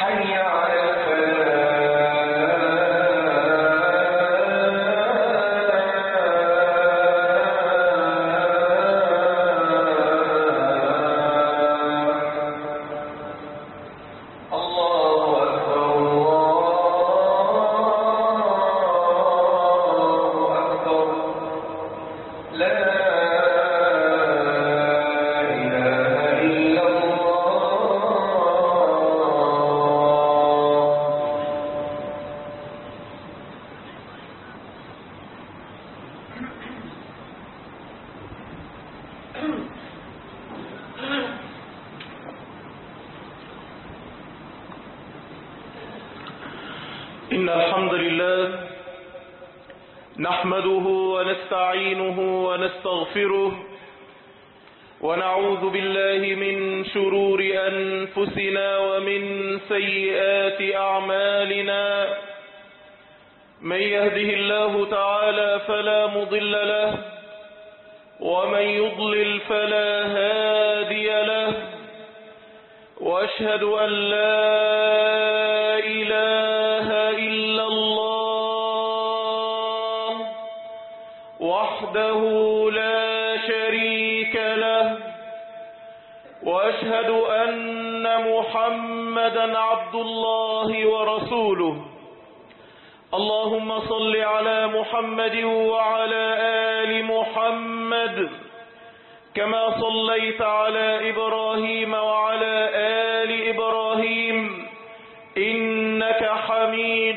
حي على الفلاح الله أكبر الله أكبر لا إله إلا الله إن الحمد لله نحمده ونستعينه ونستغفره ونعوذ بالله من شرور أنفسنا ومن سيئات أعمالنا من يهده الله تعالى فلا مضل له ومن يضلل فلا هادي له واشهد ان لا اله الا الله وحده لا شريك له واشهد ان محمدا عبد الله ورسوله اللهم صل على محمد وعلى ال محمد كما صليت على إبراهيم وعلى آل إبراهيم إنك حميد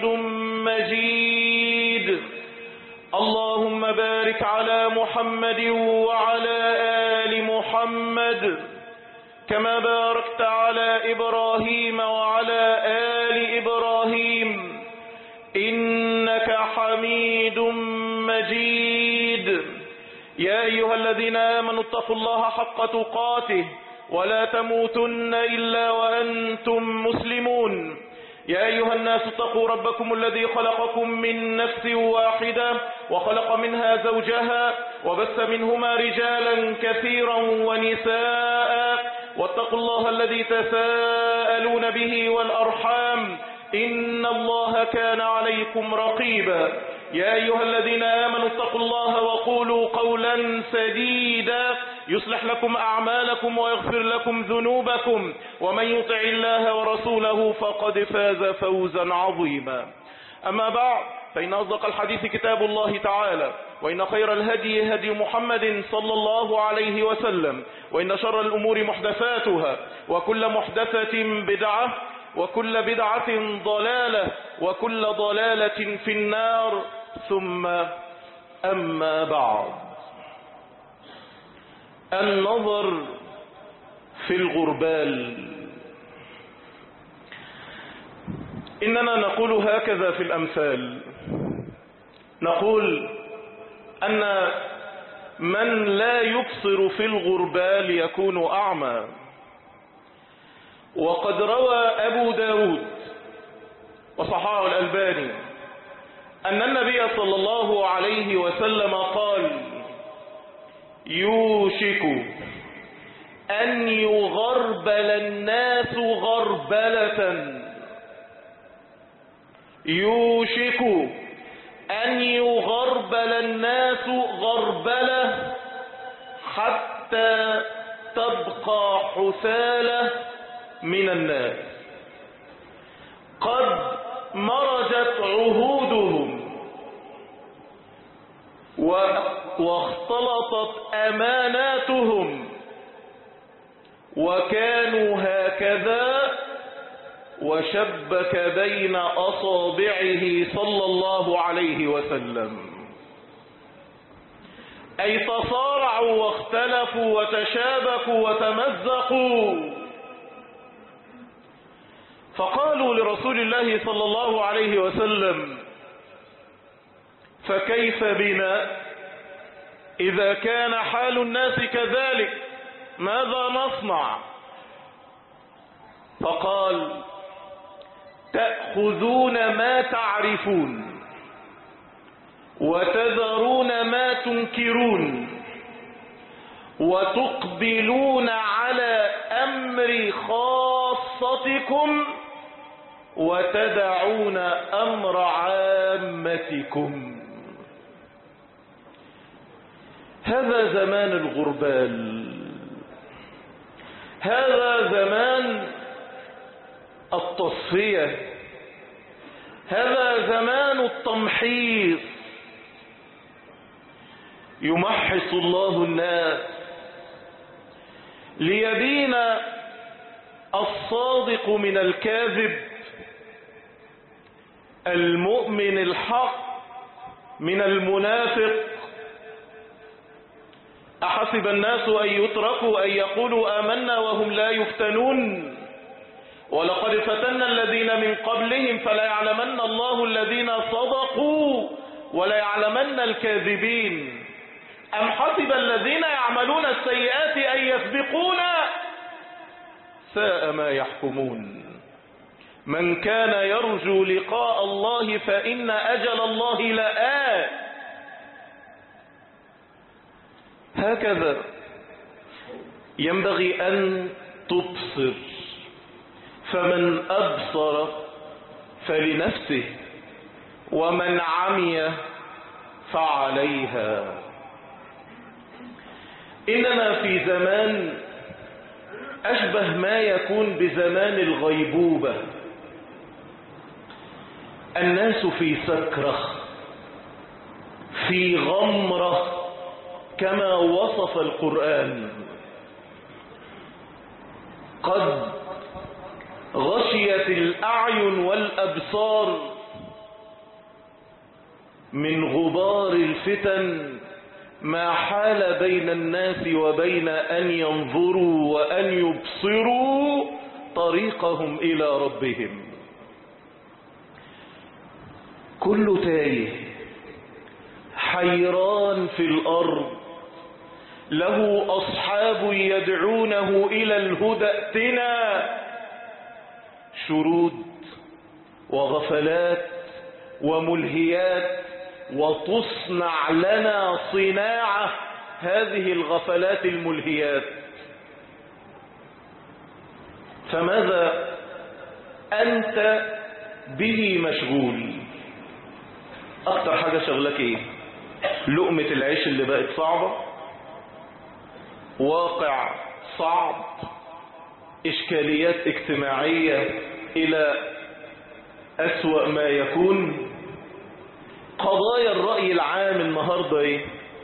مجيد اللهم بارك على محمد وعلى آل محمد كما باركت على إبراهيم وعلى آل إبراهيم إنك حميد مجيد يا أيها الذين آمنوا اتقوا الله حق تقاته ولا تموتن إلا وأنتم مسلمون يا أيها الناس اتقوا ربكم الذي خلقكم من نفس واحدة وخلق منها زوجها وبث منهما رجالا كثيرا ونساء واتقوا الله الذي تساءلون به والأرحام إن الله كان عليكم رقيبا يا أيها الذين آمنوا اتقوا الله وقولوا قولا سديدا يصلح لكم أعمالكم ويغفر لكم ذنوبكم ومن يطع الله ورسوله فقد فاز فوزا عظيما أما بعد فإن أصدق الحديث كتاب الله تعالى وإن خير الهدي هدي محمد صلى الله عليه وسلم وإن شر الأمور محدثاتها وكل محدثة بدعة وكل بدعة ضلالة وكل ضلالة في النار ثم أما بعد النظر في الغربال إننا نقول هكذا في الأمثال نقول أن من لا يبصر في الغربال يكون أعمى وقد روى أبو داود وصححه الألباني أن النبي صلى الله عليه وسلم قال يوشك أن يغربل الناس غربلة يوشك أن يغربل الناس غربلة حتى تبقى حثالة من الناس قد مرجت عهودهم واختلطت أماناتهم وكانوا هكذا وشبك بين أصابعه صلى الله عليه وسلم أي تصارعوا واختلفوا وتشابكوا وتمزقوا فقالوا لرسول الله صلى الله عليه وسلم فكيف بنا إذا كان حال الناس كذلك ماذا نصنع فقال تأخذون ما تعرفون وتذرون ما تنكرون وتقبلون على أمر خاصتكم وتدعون أمر عامتكم هذا زمان الغربال هذا زمان التصفية هذا زمان التمحيص يمحص الله الناس ليبين الصادق من الكاذب المؤمن الحق من المنافق أحسب الناس أن يتركوا أن يقولوا آمنا وهم لا يفتنون ولقد فتنا الذين من قبلهم فلا يعلمن الله الذين صدقوا ولا يعلمن الكاذبين أم حسب الذين يعملون السيئات أن يسبقونا ساء ما يحكمون من كان يرجو لقاء الله فإن أجل الله لآت هكذا ينبغي أن تبصر فمن أبصر فلنفسه ومن عمي فعليها إننا في زمان أشبه ما يكون بزمان الغيبوبة الناس في سكرة في غمرة كما وصف القرآن قد غشيت الأعين والأبصار من غبار الفتن ما حال بين الناس وبين أن ينظروا وأن يبصروا طريقهم إلى ربهم كل تايه حيران في الأرض له أصحاب يدعونه إلى الهدى ائتنا شرود وغفلات وملهيات وتصنع لنا صناعة هذه الغفلات الملهيات فماذا أنت به مشغول أكتر حاجة شغلك إيه لقمة العيش اللي بقت صعبة واقع صعب إشكاليات اجتماعية إلى أسوأ ما يكون قضايا الرأي العام النهاردة ايه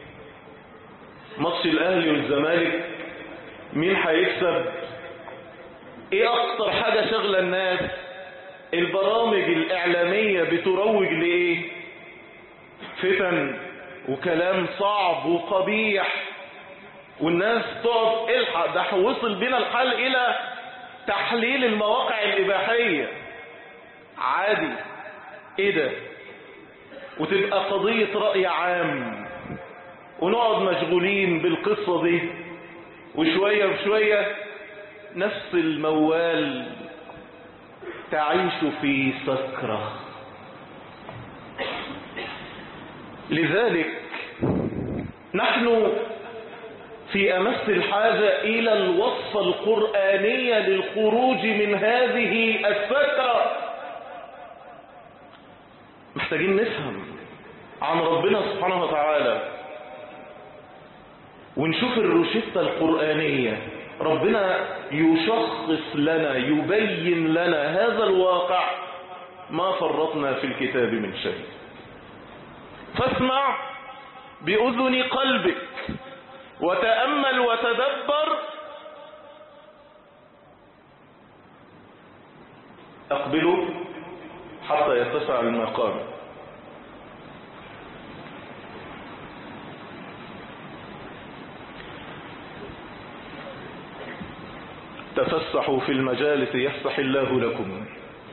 ماتش الاهلي والزمالك مين هيكسب ايه اكتر حاجة شغلة الناس البرامج الاعلامية بتروج لايه فتن وكلام صعب وقبيح والناس تقعد الحق ده وصل بنا الحال الى تحليل المواقع الاباحية عادي ايه ده وتبقى قضية رأي عام ونقعد مشغولين بالقصة دي وشوية بشوية نفس الموال تعيش في سكرة لذلك نحن في أمس الحاجة إلى الوصفة القرآنية للخروج من هذه السكرة محتاجين نفهم عن ربنا سبحانه وتعالى ونشوف الروشتة القرآنية ربنا يشخص لنا يبين لنا هذا الواقع ما فرطنا في الكتاب من شيء فاسمع بأذن قلبك وتأمل وتدبر أقبلوا حتى يتسع المقام تفسحوا في المجالس يفسح الله لكم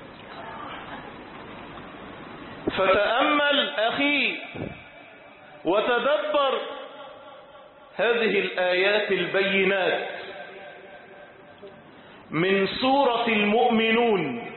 فتأمل أخي وتدبر هذه الآيات البينات من سورة المؤمنون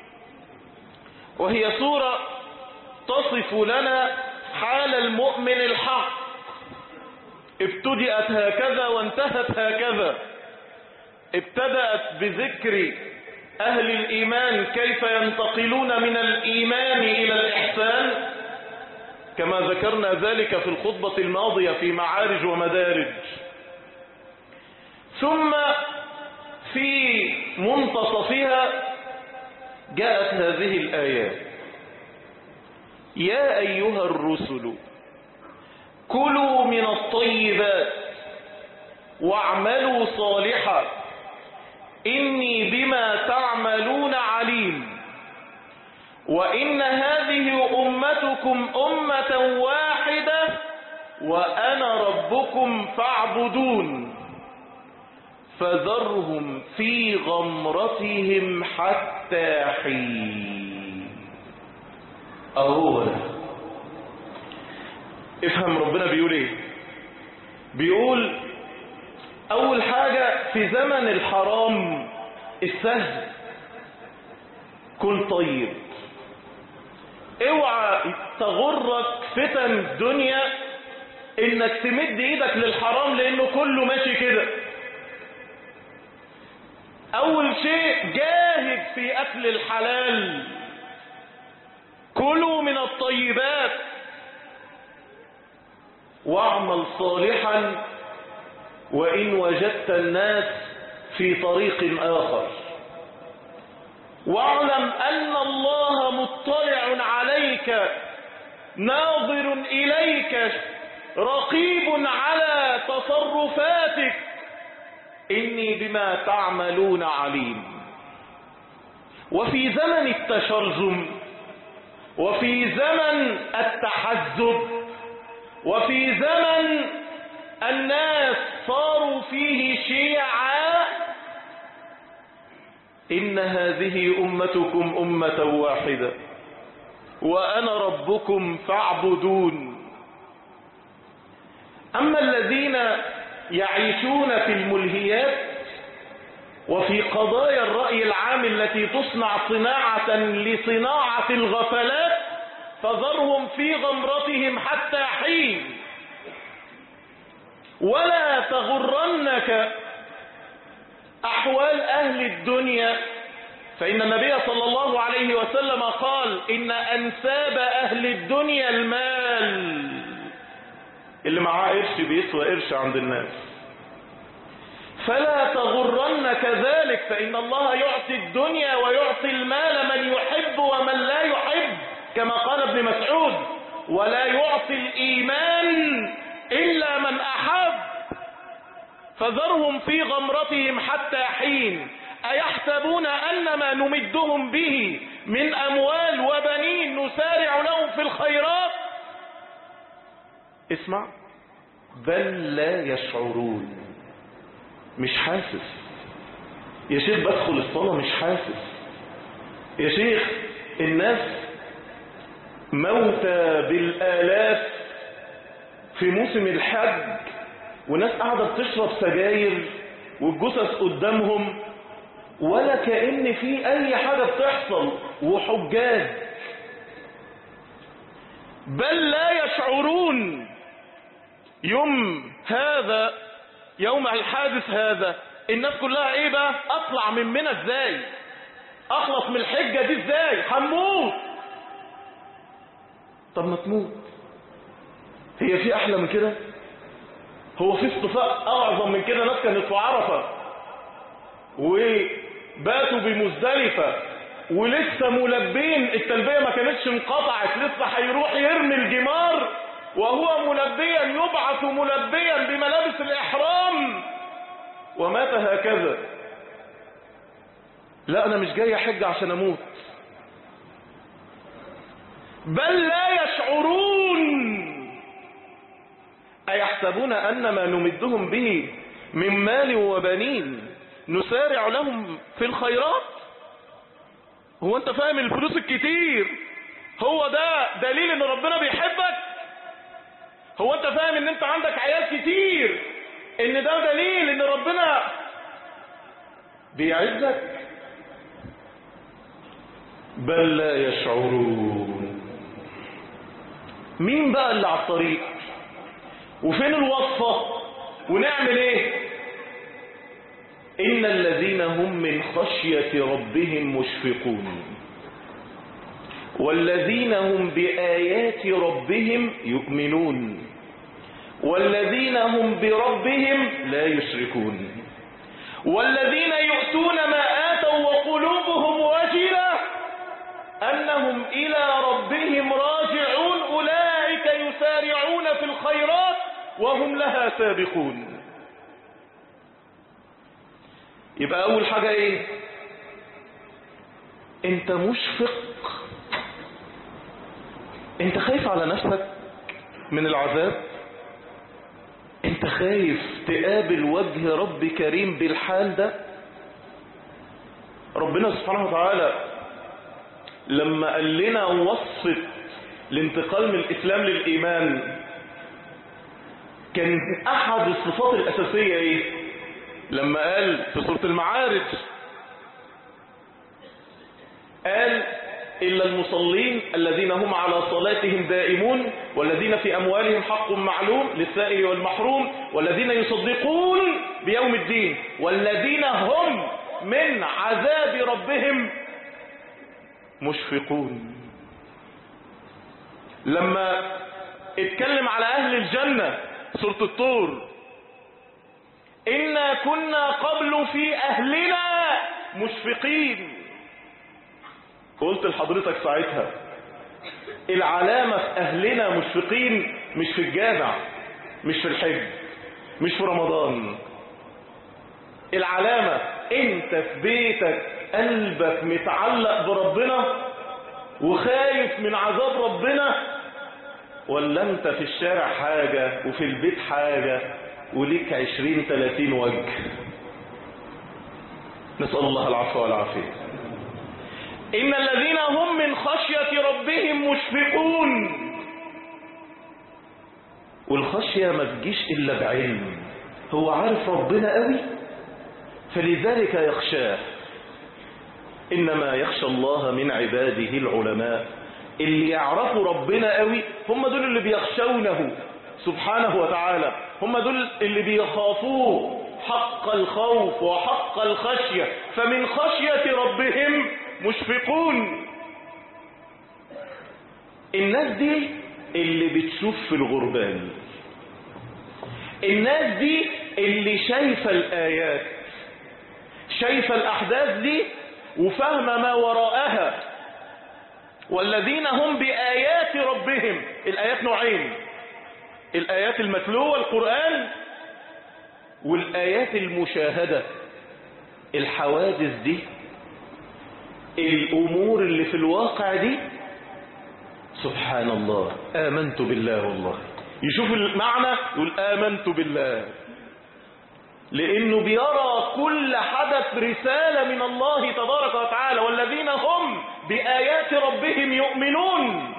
وهي سورة تصف لنا حال المؤمن الحق ابتدأت هكذا وانتهت هكذا ابتدأت بذكر أهل الإيمان كيف ينتقلون من الإيمان إلى الإحسان كما ذكرنا ذلك في الخطبة الماضية في معارج ومدارج ثم في منتصفها جاءت هذه الآيات يا أيها الرسل كلوا من الطيبات واعملوا صالحا إني بما تعملون عليم وإن هذه أمتكم أمة واحدة وأنا ربكم فاعبدون فذرهم في غمرتهم حتى حين أهو ده افهم ربنا بيقول ايه بيقول اول حاجة في زمن الحرام السهل كن طيب اوعى تغرك فتن الدنيا انك تمد ايدك للحرام لانه كله ماشي كده اول شيء جاهد في اكل الحلال كلوا من الطيبات واعمل صالحا وإن وجدت الناس في طريق آخر واعلم أن الله مطلع عليك ناظر إليك رقيب على تصرفاتك إني بما تعملون عليم وفي زمن التشرذم وفي زمن التحزب وفي زمن الناس صاروا فيه شيعا إن هذه أمتكم أمة واحدة وأنا ربكم فاعبدون أما الذين يعيشون في الملهيات وفي قضايا الرأي العام التي تصنع صناعة لصناعة الغفلات فذرهم في غمرتهم حتى حين ولا تغرنك أحوال أهل الدنيا فإن النبي صلى الله عليه وسلم قال إن أنساب أهل الدنيا المال اللي معاه قرش بيسوى قرش عند الناس فلا تغرنك ذلك فإن الله يعطي الدنيا ويعطي المال من يحب ومن لا يحب كما قال ابن مسعود ولا يعطي الإيمان إلا من أحب فذرهم في غمرتهم حتى حين أيحسبون أن ما نمدهم به من أموال وبنين نسارع لهم في الخيرات اسمع بل لا يشعرون مش حاسس يا شيخ بدخل الصلاة مش حاسس يا شيخ الناس موتى بالآلاف في موسم الحج وناس قاعدة بتشرب سجاير والجثث قدامهم ولا كأن في أي حاجة بتحصل وحجاج بل لا يشعرون يوم هذا يوم الحادث هذا الناس كلها ايه بقى اطلع من منى ازاي اخلص من الحجة دي ازاي هموت طب ما تموت هي في احلى من كده هو في اصطفاء اعظم من كده ناس كانت في عرفة وباتوا بمزدلفة ولسه ملبين التلبية ما كانتش انقطعت لسه هيروح يرمي الجمار وهو ملبيا يبعث ملبيا بملابس الإحرام ومات هكذا لا أنا مش جاي أحج عشان أموت بل لا يشعرون أيحسبون أن ما نمدهم به من مال وبنين نسارع لهم في الخيرات هو أنت فاهم الفلوس الكتير هو ده دليل ان ربنا بيحبك هو انت فاهم ان انت عندك عيال كتير ان ده دليل ان ربنا بيعزك بل لا يشعرون مين بقى اللي على الطريق وفين الوصفة ونعمل ايه إن الذين هم من خشية ربهم مشفقون والذين هم بآيات ربهم يؤمنون والذين هم بربهم لا يشركون والذين يؤتون ما آتوا وقلوبهم وجلة أنهم إلى ربهم راجعون أولئك يسارعون في الخيرات وهم لها سابقون يبقى أول حاجة إيه أنت مشفق أنت خايف على نفسك من العذاب أنت خايف تقابل وجه رب كريم بالحال ده ربنا سبحانه وتعالى لما قال لنا وصف الانتقال من الإسلام للإيمان كان أحد الصفات الأساسية إيه لما قال في سورة المعارج قال إلا المصلين الذين هم على صلاتهم دائمون والذين في أموالهم حق معلوم للسائل والمحروم والذين يصدقون بيوم الدين والذين هم من عذاب ربهم مشفقون لما اتكلم على أهل الجنة سورة الطور إنا كنا قبل في أهلنا مشفقين قلت لحضرتك ساعتها العلامة في أهلنا مشفقين مش في الجامع مش في الحج مش في رمضان العلامة انت في بيتك قلبك متعلق بربنا وخايف من عذاب ربنا ولا انت في الشارع حاجة وفي البيت حاجة وليك عشرين ثلاثين وجه نسأل الله العفو والعافية إن الذين هم من خشية ربهم مشفقون والخشية ما تجيش إلا بعلم هو عارف ربنا قوي فلذلك يخشاه إنما يخشى الله من عباده العلماء اللي يعرفوا ربنا قوي هم دول اللي بيخشونه سبحانه وتعالى هم دول اللي بيخافوه حق الخوف وحق الخشية فمن خشية ربهم مشفقون الناس دي اللي بتشوف في الغربان الناس دي اللي شايفة الآيات شايفة الأحداث دي وفاهمة ما وراءها والذين هم بآيات ربهم الآيات نوعين الآيات المتلوة القرآن والآيات المشاهدة الحوادث دي الأمور اللي في الواقع دي سبحان الله آمنت بالله والله يشوف المعنى يقول آمنت بالله لأنه بيرى كل حدث رسالة من الله تبارك وتعالى والذين هم بآيات ربهم يؤمنون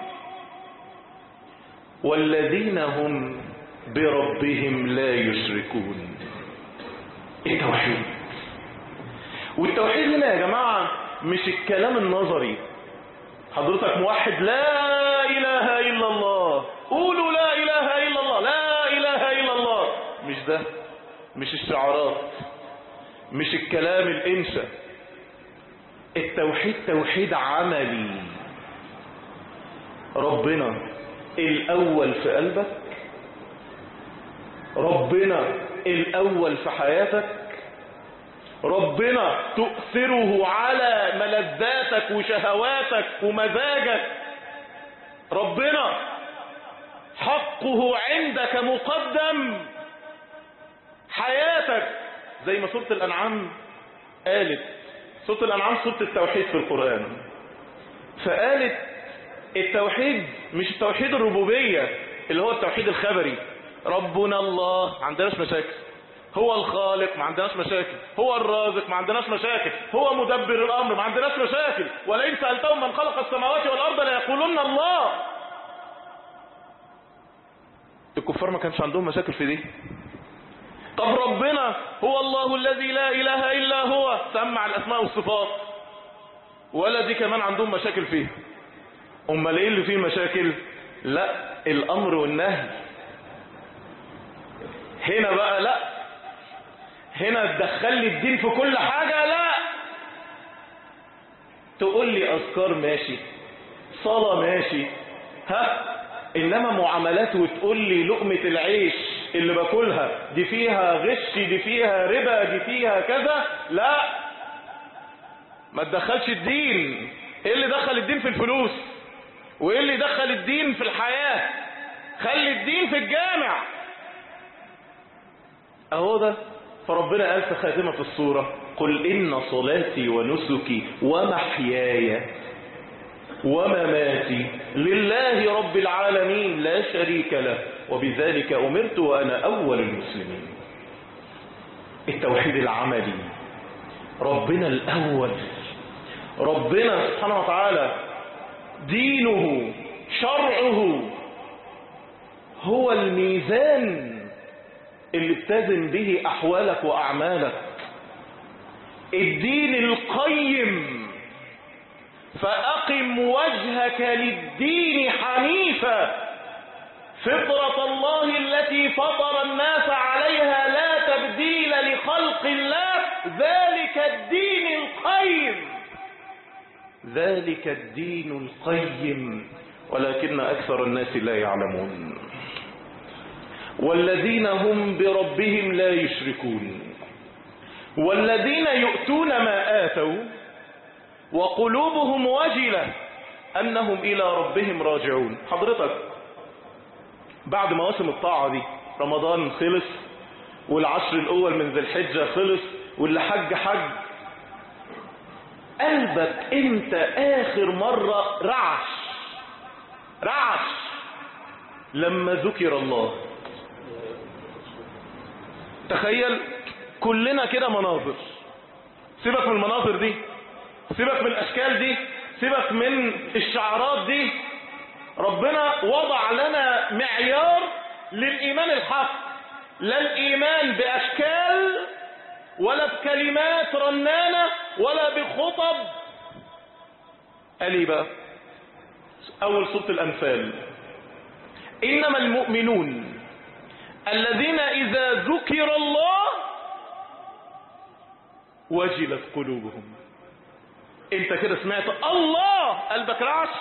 والذين هم بربهم لا يشركون التوحيد والتوحيد هنا يا جماعة مش الكلام النظري حضرتك موحد لا إله إلا الله قولوا لا إله إلا الله لا إله إلا الله مش ده مش الشعارات مش الكلام الإنشا التوحيد توحيد عملي ربنا الأول في قلبك ربنا الأول في حياتك ربنا تؤثره على ملذاتك وشهواتك ومزاجك ربنا حقه عندك مقدم حياتك زي ما سورة الأنعام قالت سورة الأنعام سورة التوحيد في القرآن فقالت التوحيد مش التوحيد الربوبية اللي هو التوحيد الخبري ربنا الله ما عندناش مشاكل هو الخالق ما عندناش مشاكل هو الرازق ما عندناش مشاكل هو مدبر الأمر ما عندناش مشاكل ولئن سألتهم من خلق السماوات والأرض ليقولن الله الكفار ما كانش عندهم مشاكل في دي طب ربنا هو الله الذي لا إله إلا هو سمع الأسماء والصفات ولا دي كمان عندهم مشاكل فيه امال ايه اللي فيه مشاكل لا الامر والنهي هنا بقى لا هنا تدخل لي الدين في كل حاجة لا تقول لي أذكار ماشي صلاة ماشي ها إنما معاملات وتقول لي لقمة العيش اللي باكلها دي فيها غش دي فيها ربا دي فيها كذا لا ما تدخلش الدين ايه اللي دخل الدين في الفلوس وايه اللي دخل الدين في الحياة خلي الدين في الجامع اهو ده فربنا قال في خاتمة الصورة قل إن صلاتي ونسكي ومحياي ومماتي لله رب العالمين لا شريك له وبذلك أمرت وأنا أول المسلمين التوحيد العملي ربنا الأول ربنا سبحانه وتعالى دينه شرعه هو الميزان اللي بتزن به أحوالك وأعمالك الدين القيم فأقم وجهك للدين حنيفا فطرة الله التي فطر الناس عليها لا تبديل لخلق الله ذلك الدين القيم ذلك الدين القيم ولكن أكثر الناس لا يعلمون والذين هم بربهم لا يشركون والذين يؤتون ما آتوا وقلوبهم وجلة أنهم إلى ربهم راجعون حضرتك بعد مواسم الطاعة دي رمضان خلص والعشر الأول من ذي الحجة خلص واللي حج حج قلبك انت آخر مرة رعش رعش لما ذكر الله تخيل كلنا كده مناظر سيبك من المناظر دي سيبك من الاشكال دي سيبك من الشعارات دي ربنا وضع لنا معيار للايمان الحق لا الايمان باشكال ولا بكلمات رنانة ولا بخطب قال ايه بقى اول سورة الانفال انما المؤمنون الذين اذا ذكر الله وجلت قلوبهم انت كده سمعت الله قلبك رعش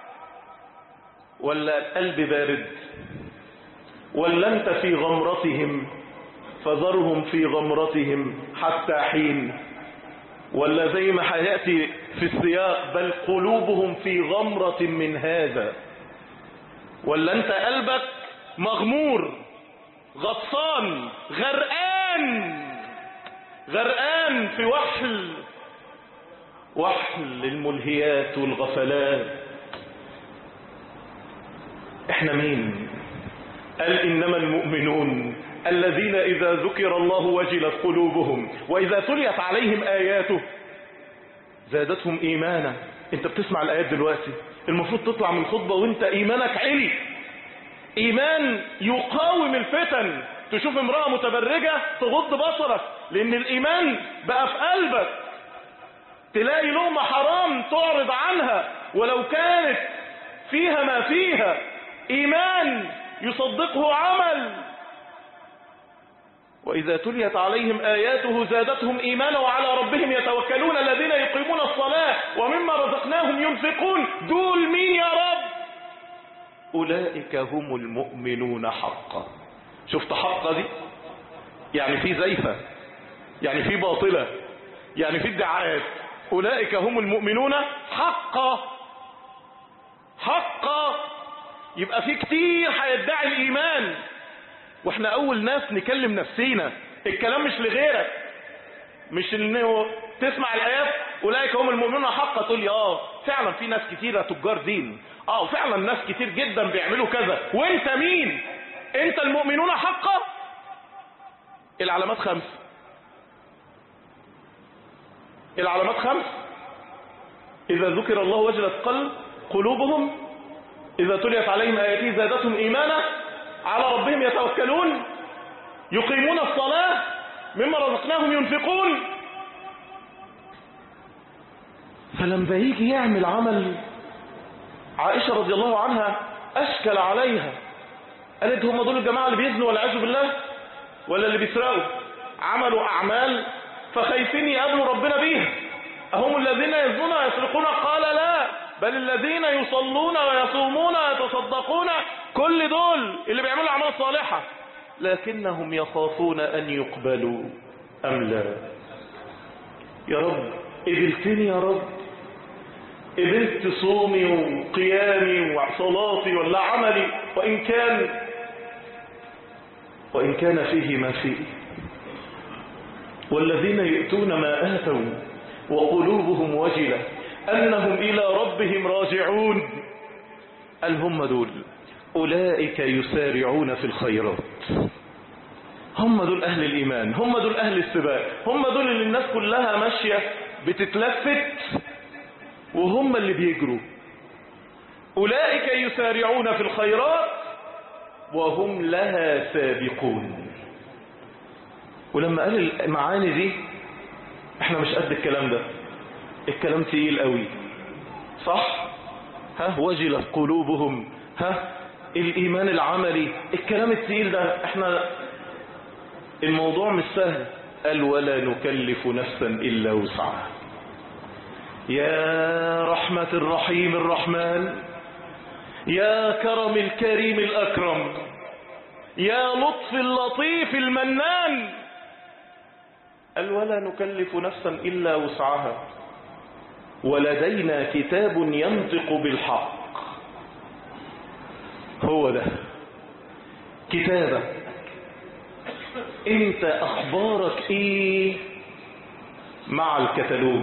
ولا القلب بارد ولا انت في غمرتهم فذرهم في غمرتهم حتى حين ولا زي ما هياتي في السياق بل قلوبهم في غمرة من هذا ولا انت قلبك مغمور غطسان غرقان غرقان في وحل وحل الملهيات والغفلات احنا مين قال انما المؤمنون الذين اذا ذكر الله وجلت قلوبهم واذا تليت عليهم اياته زادتهم ايمانا انت بتسمع الايات دلوقتي المفروض تطلع من خطبه وانت ايمانك عالي ايمان يقاوم الفتن تشوف امرأة متبرجة تغض بصرك لان الايمان بقى في قلبك تلاقي لقمة حرام تعرض عنها ولو كانت فيها ما فيها ايمان يصدقه عمل واذا تليت عليهم اياته زادتهم ايمانا وعلى ربهم يتوكلون الذين يقيمون الصلاة ومما رزقناهم ينفقون دول مين يا رب اولئك هم المؤمنون حقا شفت حقا دي يعني في زيفة يعني في باطلة يعني في ادعاءات أولئك هم المؤمنون حقا حقا يبقى في كتير هيدعي الإيمان واحنا أول ناس نكلم نفسينا الكلام مش لغيرك مش انه تسمع الآيات أولئك هم المؤمنون حقا تقول لي اه فعلا في ناس كتيرة تجار دين اه فعلا ناس كتير جدا بيعملوا كذا وانت مين انت المؤمنون حقا العلامات خمس العلامات خمس اذا ذكر الله وجلت قلب قلوبهم اذا تليت عليهم اياته زادتهم ايمانا على ربهم يتوكلون يقيمون الصلاة مما رزقناهم ينفقون فلما يجي يعمل عمل عائشة رضي الله عنها اشكل عليها قالت هم دول الجماعة اللي بيزنوا والعياذ بالله ولا اللي بيسرقوا عملوا أعمال فخايفين يقابلوا ربنا بيها أهم الذين يزنون ويسرقون قال لا بل الذين يصلون ويصومون ويتصدقون كل دول اللي بيعملوا أعمال صالحة لكنهم يخافون أن يقبلوا أم لا يا رب قبلتني يا رب قبلت صومي وقيامي وصلاتي ولا عملي وإن كان وإن كان فيه ما فيه والذين يؤتون ما آتوا وقلوبهم وجلة أنهم إلى ربهم راجعون قال هم دول أولئك يسارعون في الخيرات هم دول أهل الإيمان هم دول أهل السباق هم دول اللي الناس كلها ماشية بتتلفت وهم اللي بيجروا أولئك يسارعون في الخيرات وهم لها سابقون ولما قال المعاني دي احنا مش قد الكلام ده الكلام تقيل قوي صح ها وجلت قلوبهم ها الايمان العملي الكلام التقيل ده احنا الموضوع مش سهل قال ولا نكلف نفسا الا وسعها يا رحمة الرحيم الرحمن يا كرم الكريم الأكرم يا لطف اللطيف المنان قال ولا نكلف نفسا إلا وسعها ولدينا كتاب ينطق بالحق هو ده كتابة انت اخبارك ايه مع الكتالوج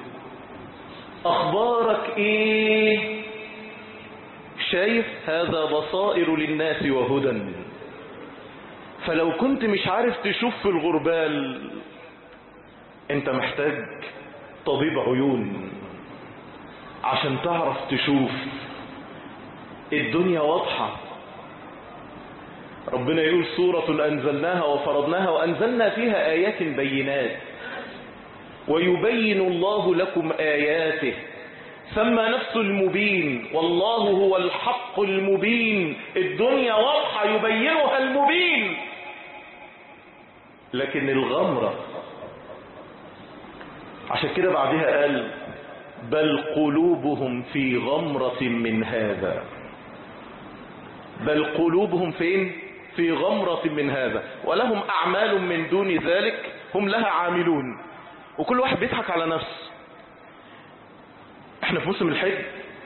اخبارك ايه شايف هذا بصائر للناس وهدى فلو كنت مش عارف تشوف في الغربال انت محتاج طبيب عيون عشان تعرف تشوف الدنيا واضحة ربنا يقول سورة أنزلناها وفرضناها وأنزلنا فيها آيات بينات ويبين الله لكم آياته سمى نفسه المبين والله هو الحق المبين الدنيا واضحة يبينها المبين لكن الغمرة عشان كده بعدها قال بل قلوبهم في غمرة من هذا بل قلوبهم فين في غمرة من هذا ولهم أعمال من دون ذلك هم لها عاملون وكل واحد بيضحك على نفسه احنا في موسم الحج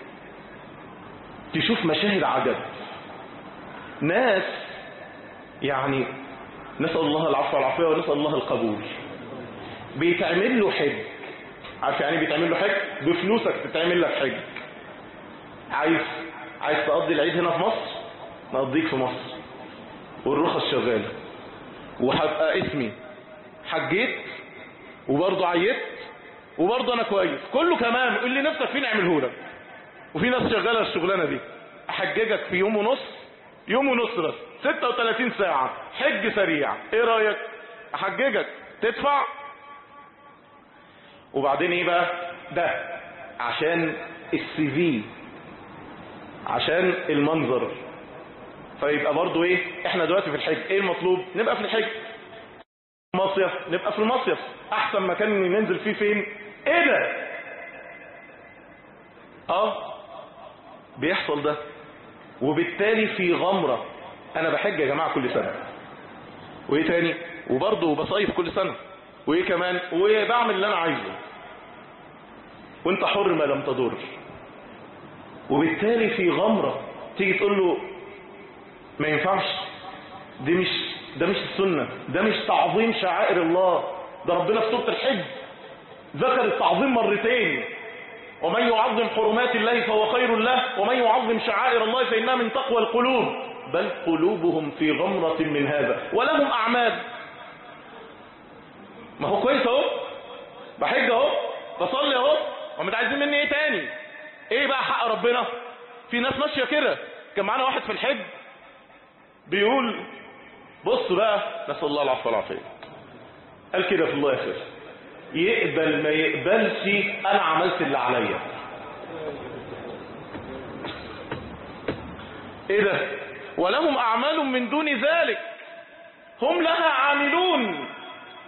تشوف مشاهد عجب ناس يعني نسأل الله العفو والعافية ونسأل الله القبول بيتعمل له حج عارف يعني بيتعمل له حج بفلوسك تتعمل لك حج عايز عايز تقضي العيد هنا في مصر نقضيك في مصر والرخص شغالة وهبقى اسمي حجيت وبرضه عيت وبرضه انا كويس كله تمام قول لي نفسك فين اعمله لك وفي ناس شغاله الشغلانه دي احججك في يوم ونص يوم ونص بس 36 ساعه حج سريع ايه رايك احججك تدفع وبعدين ايه بقى ده عشان السي في عشان المنظر فيبقى برضو ايه احنا دلوقتي في الحج ايه المطلوب نبقى في الحج مصيف نبقى في المصيف احسن مكان ننزل فيه فين ايه ده اه بيحصل ده وبالتالي في غمرة انا بحج يا جماعة كل سنة وايه تاني وبرضه بصيف كل سنة وايه كمان وبعمل اللي انا عايزه وانت حر ما لم تضر وبالتالي في غمرة تيجي تقول له ما ينفعش دي مش ده مش السنة ده مش تعظيم شعائر الله ده ربنا في سورة الحج ذكر التعظيم مرتين ومن يعظم حرمات الله فهو خير له ومن يعظم شعائر الله فإنها من تقوى القلوب بل قلوبهم في غمرة من هذا ولهم أعمال ما هو كويس اهو بحج اهو بصلي اهو ومش عايزين مني ايه تاني ايه بقى حق ربنا في ناس ماشيه كده كان معانا واحد في الحج بيقول بص بقى نسال الله العفو والعافيه قال كده في الله يا خير يقبل ما يقبلش انا عملت اللي عليا ايه ده ولهم اعمال من دون ذلك هم لها عاملون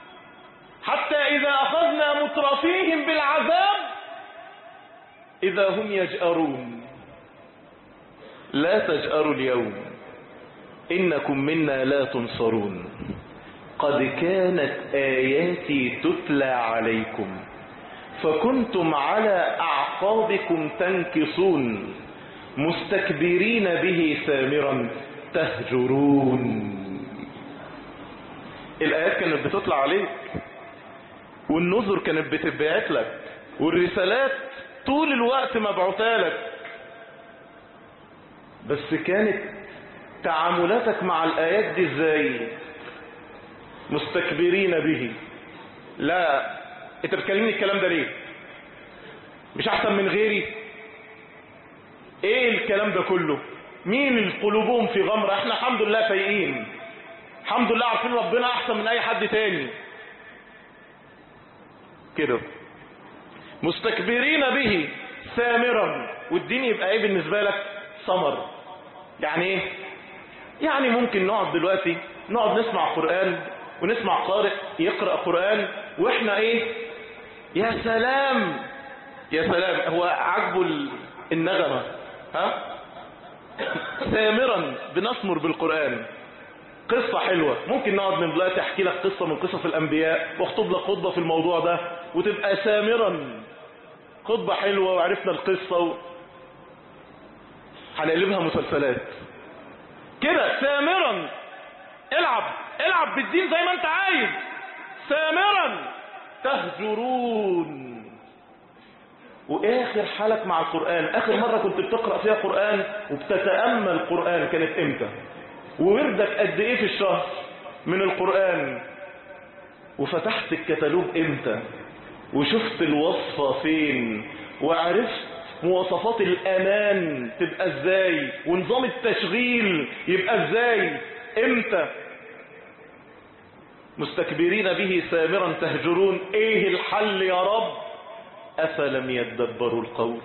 حتى إذا أخذنا مترفيهم بالعذاب إذا هم يجأرون لا تجأروا اليوم إنكم منا لا تنصرون قد كانت آياتي تتلى عليكم فكنتم على أعقابكم تنكصون مستكبرين به سامرا تهجرون الآيات كانت بتطلع عليك والنذر كانت بتبعت لك والرسالات طول الوقت مبعوثة لك بس كانت تعاملاتك مع الآيات دي ازاي مستكبرين به لا انت بتكلمني الكلام ده ليه مش احسن من غيري ايه الكلام ده كله مين القلوبهم في غمرة احنا الحمد لله فايقين الحمد لله عارفين ربنا احسن من اي حد تاني كده مستكبرين به سامرا والدين يبقى ايه بالنسبة لك سمر يعني ايه يعني ممكن نقعد دلوقتي نقعد نسمع قرآن ونسمع قارئ يقرأ قرآن واحنا ايه يا سلام يا سلام هو عجبه ال- النغمة ها سامرا بنسمر بالقرآن قصة حلوة ممكن نقعد من دلوقتي احكي لك قصة من قصص الانبياء واخطب لك خطبة في الموضوع ده وتبقى سامرا خطبة حلوة وعرفنا القصة و... هنقلبها مسلسلات كده سامرا العب العب بالدين زي ما انت عايز سامرا تهجرون واخر حالك مع القرآن اخر مرة كنت بتقرأ فيها قرآن وبتتأمل قرآن كانت امتى ووردك قد ايه في الشهر من القرآن وفتحت الكتالوج امتى وشفت الوصفة فين وعرفت مواصفات الامان تبقى ازاي ونظام التشغيل يبقى ازاي امتى مستكبرين به سامرا تهجرون ايه الحل يا رب افلم يدبروا القول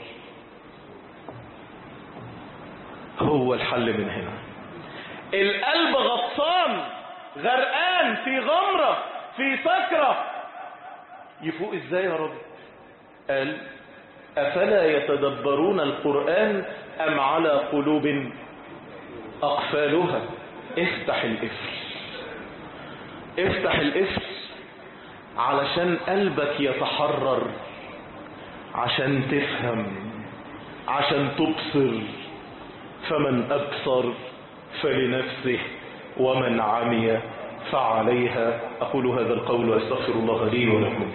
هو الحل من هنا القلب غطسان غرقان في غمرة في سكرة يفوق ازاي يا رب قال افلا يتدبرون القرآن ام على قلوب اقفالها افتح القفل افتح القفل علشان قلبك يتحرر عشان تفهم عشان تبصر فمن أبصر فلنفسه ومن عمي فعليها أقول هذا القول وأستغفر الله لي ولكم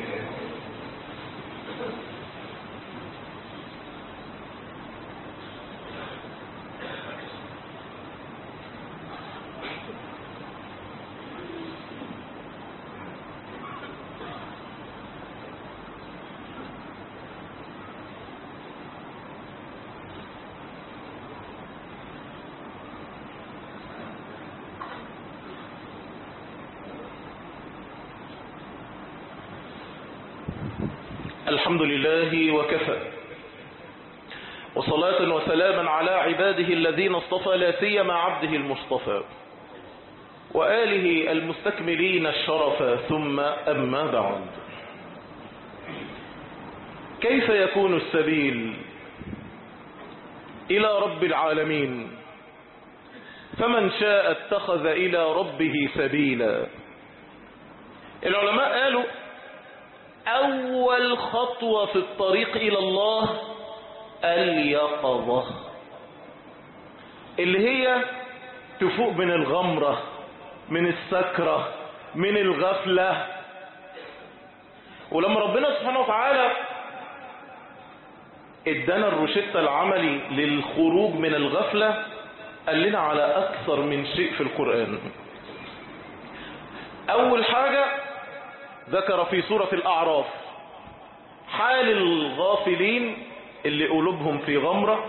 الحمد لله وكفى وصلاة وسلاما على عباده الذين اصطفى لا سيما عبده المصطفى وآله المستكملين الشرف ثم أما بعد كيف يكون السبيل إلى رب العالمين فمن شاء اتخذ إلى ربه سبيلا العلماء قالوا أول خطوة في الطريق إلى الله اليقظة اللي هي تفوق من الغمرة من السكرة من الغفلة ولما ربنا سبحانه وتعالى ادانا الروشتة العملي للخروج من الغفلة قال لنا على أكثر من شيء في القرآن أول حاجة ذكر في سورة الأعراف حال الغافلين اللي قلوبهم في غمرة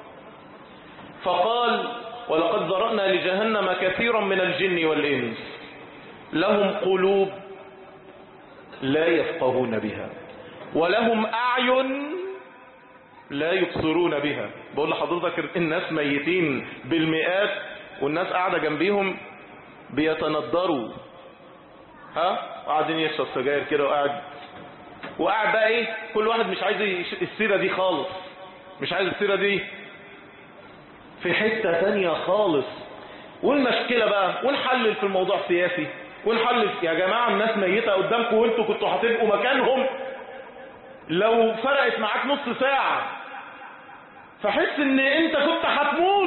فقال ولقد ذرأنا لجهنم كثيرا من الجن والإنس لهم قلوب لا يفقهون بها ولهم أعين لا يبصرون بها بقول لحضرتك الناس ميتين بالمئات والناس قاعدة جنبيهم بيتندروا ها وقاعدين يشرب سجاير كده وقاعد وقاعد بقى ايه كل واحد مش عايز يش- السيره دي خالص مش عايز السيره دي في حته تانية خالص والمشكله بقى ونحلل في الموضوع سياسي ونحلل يا جماعه الناس ميته قدامكم وانتوا كنتوا هتبقوا مكانهم لو فرقت معاك نص ساعه فحس ان انت كنت هتموت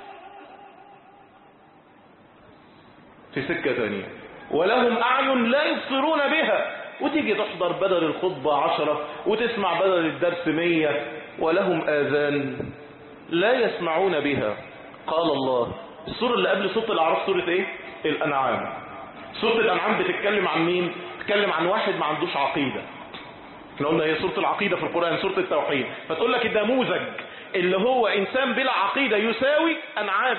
في سكة تانية ولهم أعين لا يبصرون بها وتيجي تحضر بدل الخطبة عشرة وتسمع بدل الدرس مية ولهم آذان لا يسمعون بها قال الله السورة اللي قبل سورة الأعراف سورة ايه الأنعام سورة الأنعام بتتكلم عن مين بتتكلم عن واحد ما عندوش عقيدة احنا قلنا هي سورة العقيدة في القرآن سورة التوحيد فتقول لك النموذج اللي هو إنسان بلا عقيدة يساوي أنعام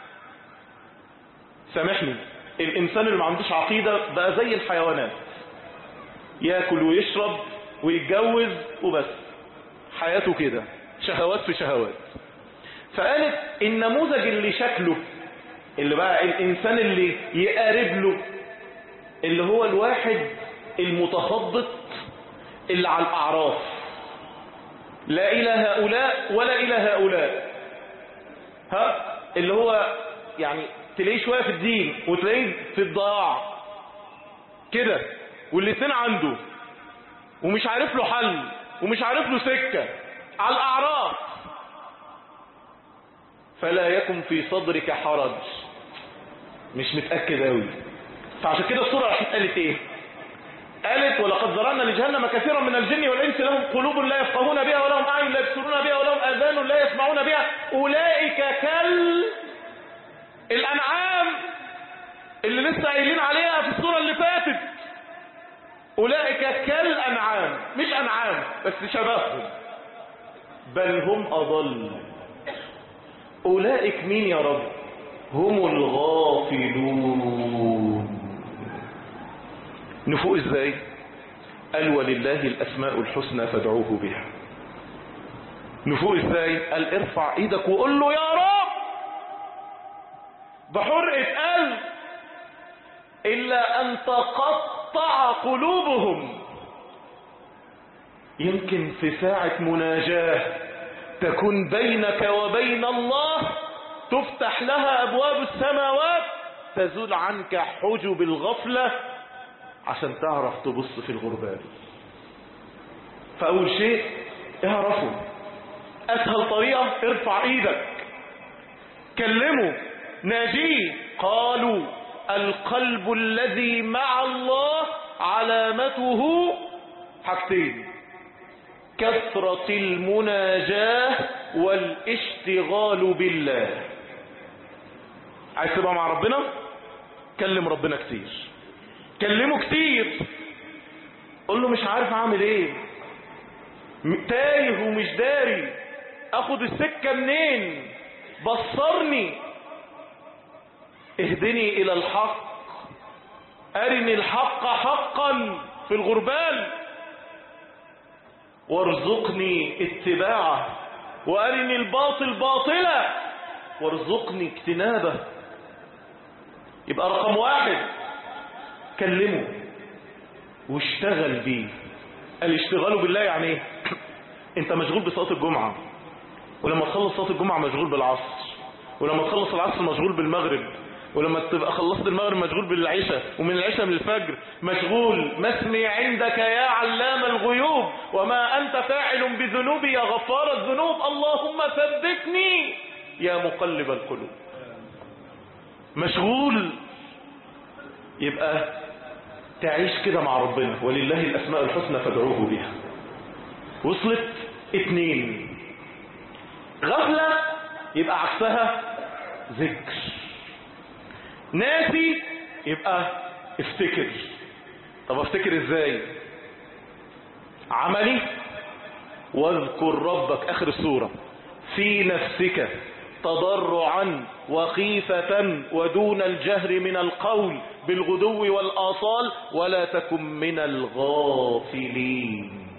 سامحني الإنسان اللي ما عندوش عقيدة بقى زي الحيوانات ياكل ويشرب ويتجوز وبس حياته كده شهوات في شهوات فقالت النموذج اللي شكله اللي بقى الإنسان اللي يقارب له اللي هو الواحد المتخبط اللي على الأعراف لا إلى هؤلاء ولا إلى هؤلاء ها اللي هو يعني تلاقيه شوية في الدين وتلاقيه في الضياع كده والاثنين عنده ومش عارف له حل ومش عارف له سكة على الأعراف فلا يكن في صدرك حرج مش متأكد أوي فعشان كده الصورة راحت قالت ايه قالت ولقد ذرأنا لجهنم كثيرا من الجن والإنس لهم قلوب لا يفقهون بها ولهم أعين لا يبصرون بها ولهم آذان لا يسمعون بها أولئك كال الأنعام اللي لسه قايلين عليها في الصورة اللي فاتت أولئك كالأنعام مش أنعام بس شبههم بل هم أضل أولئك مين يا رب هم الغافلون نفوق ازاي قال ولله الأسماء الحسنى فادعوه بها نفوق ازاي قال ارفع ايدك وقول له يا رب بحرقة قلب إلا أن تقطع قلوبهم يمكن في ساعة مناجاة تكون بينك وبين الله تفتح لها أبواب السماوات تزول عنك حجب الغفلة عشان تعرف تبص في الغربال فأول شيء اعرفوا أسهل طريقة ارفع ايدك كلمه ناجيه قالوا القلب الذي مع الله علامته حاجتين كثرة المناجاة والاشتغال بالله عايز تبقى مع ربنا كلم ربنا كتير كلمه كتير قول له مش عارف اعمل ايه م- تايه ومش داري اخد السكة منين بصرني اهدني الى الحق ارني الحق حقا في الغربال وارزقني اتباعه وارني الباطل باطلا وارزقني اجتنابه يبقى رقم واحد كلمه واشتغل بيه الاشتغال بالله يعني ايه انت مشغول بصلاة الجمعة ولما تخلص صلاة الجمعة مشغول بالعصر ولما تخلص العصر مشغول بالمغرب ولما تبقى خلصت المغرب مشغول بالعشاء ومن العشاء من الفجر مشغول ما اسمي عندك يا علام الغيوب وما أنت فاعل بذنوبي يا غفار الذنوب اللهم ثبتني يا مقلب القلوب مشغول يبقى تعيش كده مع ربنا ولله الأسماء الحسنى فادعوه بها وصلت اتنين غفلة يبقى عكسها ذكر ناسي يبقى افتكر طب افتكر ازاي عملي واذكر ربك اخر السورة في نفسك تضرعا وخيفة ودون الجهر من القول بالغدو والآصال ولا تكن من الغافلين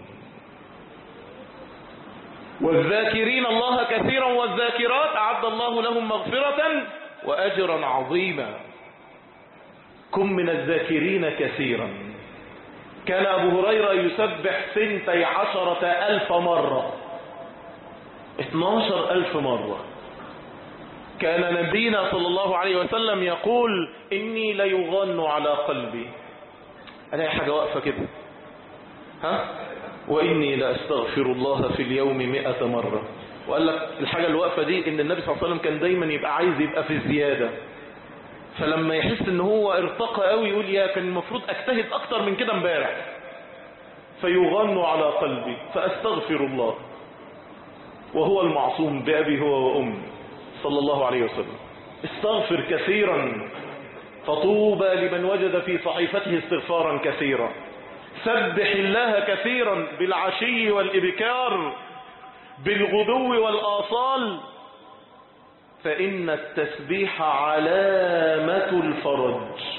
والذاكرين الله كثيرا والذاكرات أعد الله لهم مغفرة وأجرا عظيما كن من الذاكرين كثيرا كان أبو هريرة يسبح سنتي عشرة ألف مرة اتناشر ألف مرة كان نبينا صلى الله عليه وسلم يقول إني ليغن على قلبي ألاقي حاجة واقفة كده ها وإني لأستغفر الله في اليوم مئة مرة وقال لك الحاجة الواقفة دي إن النبي صلى الله عليه وسلم كان دايما يبقى عايز يبقى في الزيادة فلما يحس ان هو ارتقى قوي يقول يا كان المفروض اجتهد اكتر من كده امبارح فيغن على قلبي فاستغفر الله وهو المعصوم بأبي هو وأمي صلى الله عليه وسلم استغفر كثيرا فطوبى لمن وجد في صحيفته استغفارا كثيرا سبح الله كثيرا بالعشي والإبكار بالغدو والآصال فإن التسبيح علامة الفرج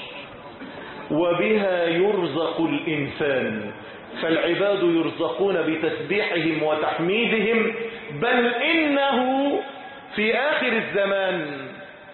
وبها يرزق الإنسان فالعباد يرزقون بتسبيحهم وتحميدهم بل إنه في آخر الزمان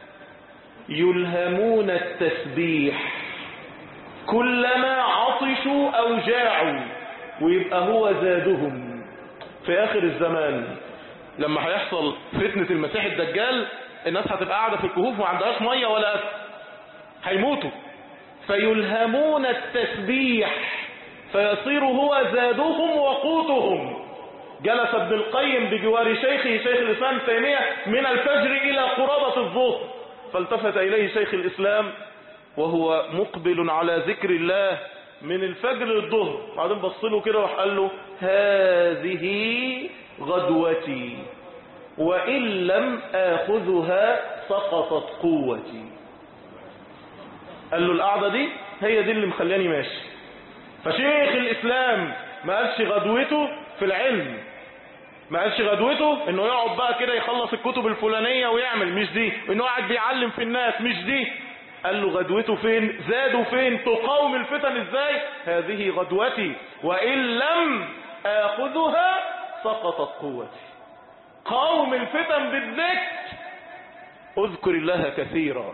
يلهمون التسبيح كلما عطشوا أو جاعوا ويبقى هو زادهم في آخر الزمان لما هيحصل فتنة المسيح الدجال الناس هتبقى قاعدة في الكهوف وما عندهاش مية ولا أكل هيموتوا فيلهمون التسبيح فيصير هو زادهم وقوتهم جلس ابن القيم بجوار شيخه شيخ الإسلام تيمية من الفجر إلى قرابة الظهر فالتفت إليه شيخ الإسلام وهو مقبل على ذكر الله من الفجر للظهر بعدين بص له كده وقال له هذه غدوتي وإن لم آخذها سقطت قوتي قال له القعدة دي هي دي اللي مخلاني ماشي فشيخ الإسلام ما قالش غدوته في العلم ما قالش غدوته انه يقعد بقى كده يخلص الكتب الفلانية ويعمل مش دي انه قاعد بيعلم في الناس مش دي قال له غدوته فين زادوا فين تقاوم الفتن ازاي هذه غدوتي وإن لم آخذها سقطت قوتي قاوم الفتن بالذكر اذكر الله كثيرا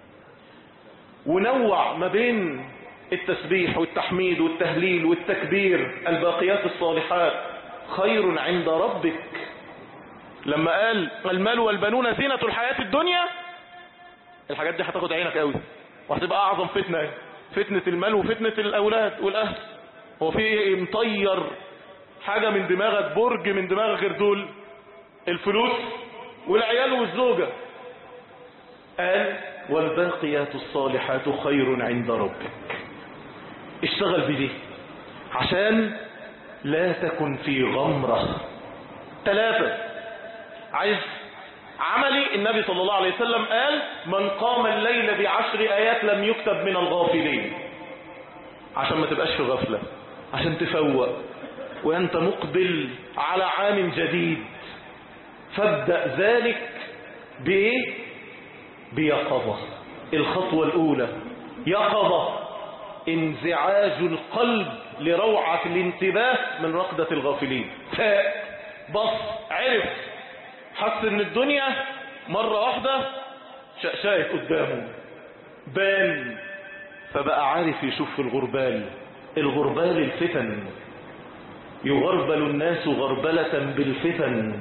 ونوع ما بين التسبيح والتحميد والتهليل والتكبير الباقيات الصالحات خير عند ربك لما قال المال والبنون زينة الحياة الدنيا الحاجات دي هتاخد عينك قوي وهتبقى اعظم فتنة فتنة المال وفتنة الاولاد والاهل هو في ايه مطير حاجة من دماغك برج من دماغك غير دول الفلوس والعيال والزوجة قال والباقيات الصالحات خير عند ربك اشتغل بدي عشان لا تكن في غمرة ثلاثة عايز عملي النبي صلى الله عليه وسلم قال من قام الليل بعشر آيات لم يكتب من الغافلين عشان ما تبقاش في غفلة عشان تفوق وأنت مقبل على عام جديد فابدأ ذلك بإيه؟ بيقظة الخطوة الأولى يقظة انزعاج القلب لروعة الانتباه من رقدة الغافلين بص عرف حس ان الدنيا مرة واحدة شقشايت قدامه بان فبقى عارف يشوف في الغربال الغربال الفتن يغربل الناس غربلة بالفتن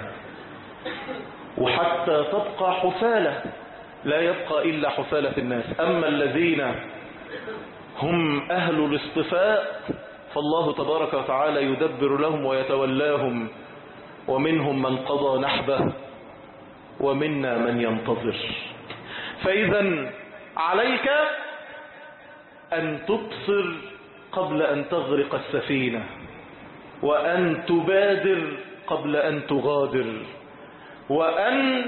وحتى تبقى حفالة لا يبقى إلا حفالة الناس أما الذين هم أهل الاصطفاء فالله تبارك وتعالى يدبر لهم ويتولاهم ومنهم من قضى نحبه ومنا من ينتظر فإذا عليك أن تبصر قبل أن تغرق السفينة وأن تبادر قبل أن تغادر وأن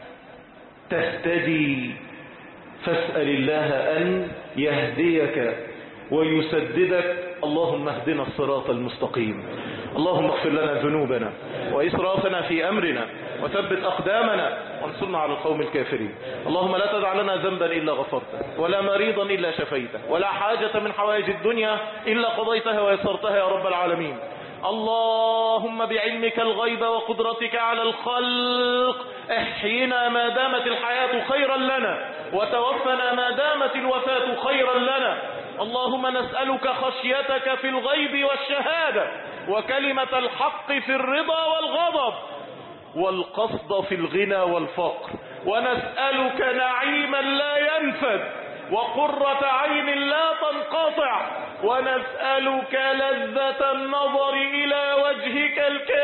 تهتدي فاسأل الله أن يهديك ويسددك اللهم اهدنا الصراط المستقيم اللهم اغفر لنا ذنوبنا وإسرافنا في أمرنا وثبت أقدامنا وانصرنا على القوم الكافرين اللهم لا تدع لنا ذنبا إلا غفرته ولا مريضا إلا شفيته ولا حاجة من حوائج الدنيا إلا قضيتها ويسرتها يا رب العالمين اللهم بعلمك الغيب وقدرتك على الخلق احينا ما دامت الحياة خيرا لنا وتوفنا ما دامت الوفاة خيرا لنا اللهم نسألك خشيتك في الغيب والشهادة وكلمة الحق في الرضا والغضب والقصد في الغنى والفقر ونسألك نعيما لا ينفد وقرة عين لا تنقطع ونسألك لذة النظر إلى وجهك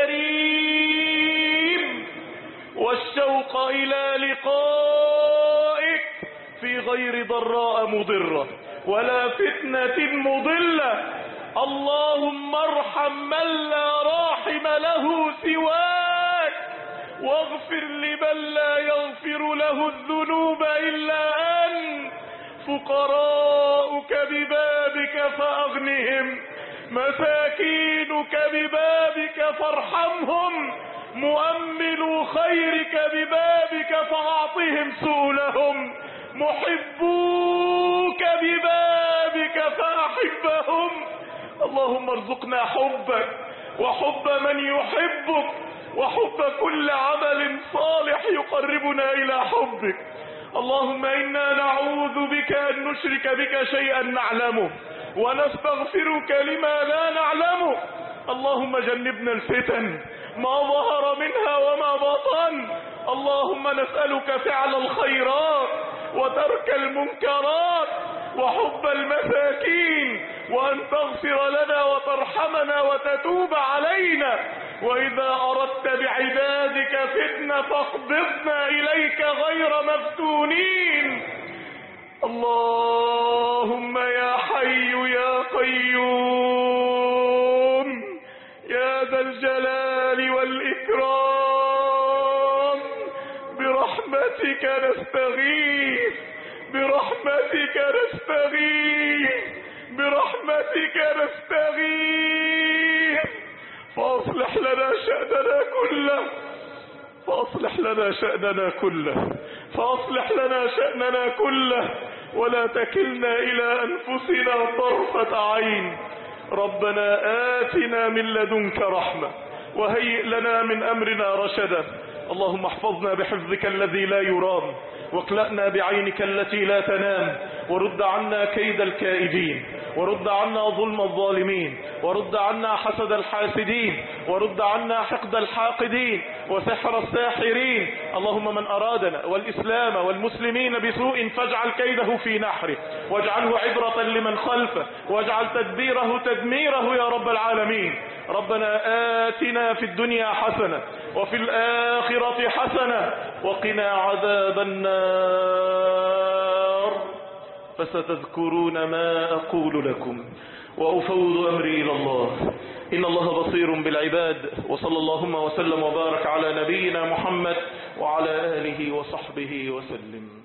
الكريم والشوق إلى لقائك في غير ضراء مضرة ولا فتنة مضلة اللهم ارحم من لا راحم له سواك واغفر لمن لا يغفر له الذنوب إلا أنت فقراؤك ببابك فأغنهم مساكينك ببابك فارحمهم مؤمل خيرك ببابك فأعطهم سؤلهم محبوك ببابك فأحبهم اللهم ارزقنا حبك وحب من يحبك وحب كل عمل صالح يقربنا إلى حبك اللهم إنا نعوذ بك أن نشرك بك شيئا نعلمه ونستغفرك لما لا نعلمه اللهم جنبنا الفتن ما ظهر منها وما بطن اللهم نسألك فعل الخيرات وترك المنكرات وحب المساكين وأن تغفر لنا وترحمنا وتتوب علينا وإذا أردت بعبادك فتنة فاقبضنا إليك غير مفتونين اللهم يا حي يا قيوم يا ذا الجلال والإكرام برحمتك نستغيث برحمتك نستغيث برحمتك نستغيث فاصلح لنا شأننا كله فاصلح لنا شأننا كله فاصلح لنا شأننا كله ولا تكلنا إلى أنفسنا طرفة عين ربنا آتنا من لدنك رحمة وهيئ لنا من أمرنا رشدا اللهم احفظنا بحفظك الذي لا يرام واكلأنا بعينك التي لا تنام ورد عنا كيد الكائدين ورد عنا ظلم الظالمين ورد عنا حسد الحاسدين ورد عنا حقد الحاقدين وسحر الساحرين اللهم من أرادنا والإسلام والمسلمين بسوء فاجعل كيده في نحره واجعله عبرة لمن خلفه واجعل تدبيره تدميره يا رب العالمين ربنا آتنا في الدنيا حسنة وفي الآخرة حسنة وقنا عذاب النار فستذكرون ما أقول لكم وأفوض أمري إلى الله إن الله بصير بالعباد وصلى اللهم وسلم وبارك على نبينا محمد وعلى آله وصحبه وسلم